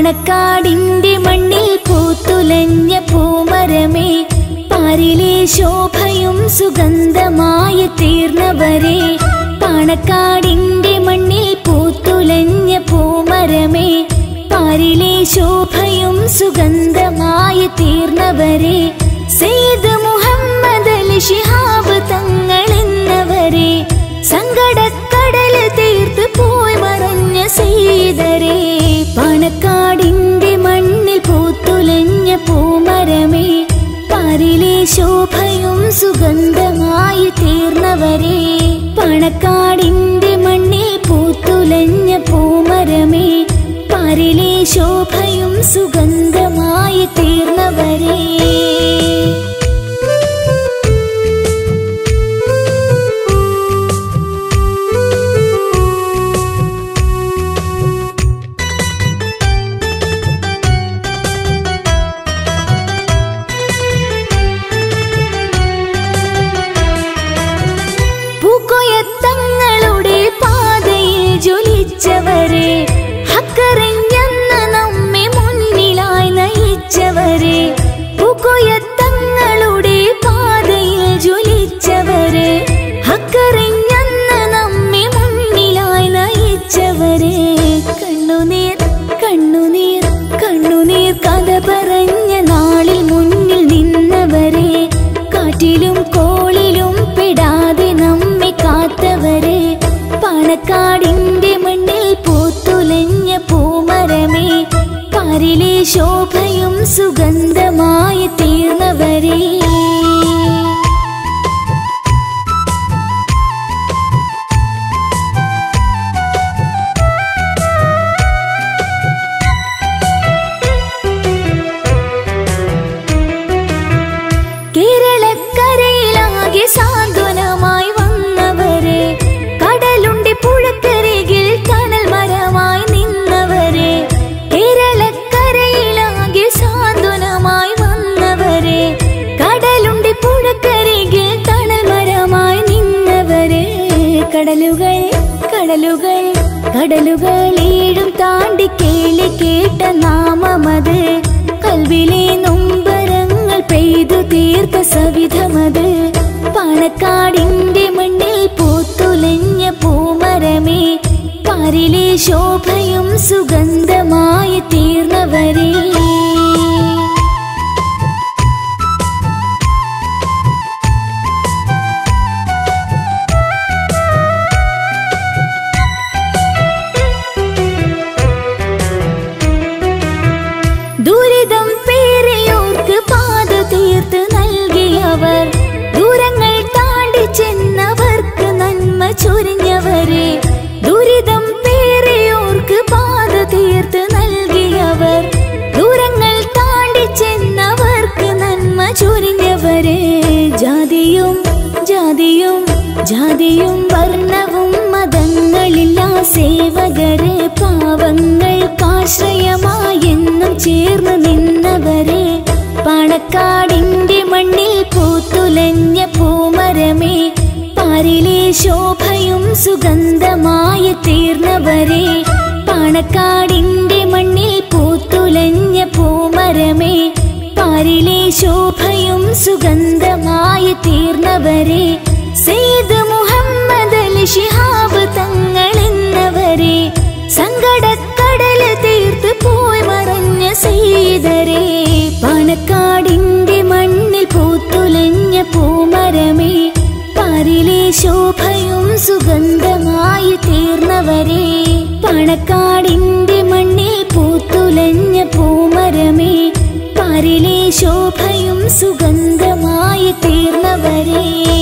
പാണക്കാടിന്റെ മണ്ണിൽ പൂത്തുലഞ്ഞ പൂമരമേ പാരിലെ ശോഭയും സുഗന്ധമായി തീർന്നവരെ പാണക്കാടിന്റെ മണ്ണിൽ പൂത്തുലഞ്ഞ പൂമരമേ പാരിലെ ശോഭയും സുഗന്ധമായി തീർന്നവരെ സെയ്ദ് മുഹമ്മദ് അലി ശിഹാബ് തങ്ങൾ എന്നവരെ സങ്കടക്കടൽ തീർത്ത് പോയി മറഞ്ഞ സെയ്തരെ പാണക്കാടിന്റെ മണ്ണിൽ പൂത്തുലഞ്ഞ പൂമരമേ പാരിലെ ശോഭയും സുഗന്ധമായി തീർന്നവരെ പണക്കാടിന്റെ മണ്ണിൽ പൂത്തുലഞ്ഞ പൂമരമേ പാരിലെ ശോഭയും സുഗന്ധമായി തീർന്നവരെ പൂക്കോയത്തങ്ങളുടെ പാതയിൽ ജ്വലിച്ചവരെ ഹക്കറിഞ്ഞെന്ന് നമ്മെ മുന്നിലായി നയിച്ചവരെ പൂക്കോയത്തങ്ങളുടെ പാതയിൽ ജ്വലിച്ചവരെ ഹക്കറിഞ്ഞെന്ന് നമ്മെ മുന്നിലായി നയിച്ചവരെ കണ്ണുനീർ കണ്ണുനീർ കണ്ണുനീർ കഥ പറഞ്ഞ നാളിൽ മുന്നിൽ നിന്നവരെ കാറ്റിലും കോളിലും പെടാതെ നമ്മെ കാത്തവരെ പാണക്കാടിന്റെ മണ്ണിൽ പൂത്തുലഞ്ഞ പൂമരമേ പാരിലെ ശോഭയും സുഗന്ധമായി തീർന്നവരെ കേരളക്കരയിലാകെ സാന്ത്വനമായി വന്നവരെ കടലുണ്ടി പുഴക്കരികിൽ തണൽ മരമായി നിന്നവരെ കേരളക്കരയിലാകെ സാന്ത്വനമായി വന്നവരെ കടലുണ്ടി പുഴക്കരികിൽ തണൽ മരമായി നിന്നവരെ കടലുകൾ കടലുകൾ കടലുകൾ ഏഴും താണ്ടി കേളി കേട്ട നാമമത് കൽവിലെ നൊമ്പരങ്ങൾ പെയ്തു തീർത്ത സവിധമത് പാണക്കാടിന്റെ മണ്ണിൽ പൂത്തുലഞ്ഞ പൂമരമേ പാരിലെ ശോഭയും സുഗന്ധമായി തീർന്നവരേ ദുരിതം പേരെയോർക്ക് പാത തീർത്ത് നൽകിയവർ ദൂരങ്ങൾ താണ്ടി ചെന്നവർക്ക് നന്മ ചൊരിഞ്ഞവരെ ദുരിതം പേരെയോർക്ക് പാത തീർത്ത് നൽകിയവർ ദൂരങ്ങൾ താണ്ടി ചെന്നവർക്ക് നന്മ ചൊരിഞ്ഞവരെ ജാതിയും ജാതിയും ജാതിയും വർണ്ണവും മതങ്ങളില്ല സേവകരെ പാവങ്ങൾക്കാശ്രയമായെന്നും ചേർന്ന് നിന്നവരെ പാണക്കാടിന്റെ മണ്ണിൽ പൂത്തുലഞ്ഞ പൂമരമേ പാരിലെ ശോഭയും സുഗന്ധമായി തീർന്നവരെ പാണക്കാടിന്റെ മണ്ണിൽ പൂത്തുലഞ്ഞ പൂമരമേ പാരിലെ ശോഭയും സുഗന്ധമായി തീർന്നവരെ സെയ്ദ് മുഹമ്മദ് അലി ശിഹാബ് തങ്ങൾ എന്നവരെ സങ്കടക്കടൽ തീർത്ത് പോയി മറഞ്ഞ സെയ്തരെ പാണക്കാടിന്റെ മണ്ണിൽ പൂത്തുലഞ്ഞ പൂമരമേ പാരിലെ ശോഭയും സുഗന്ധമായി തീർന്നവരെ പാണക്കാടിന്റെ മണ്ണിൽ പൂത്തുലഞ്ഞ പൂമരമേ പാരിലെ ശോഭയും സുഗന്ധമായി തീർന്നവരേ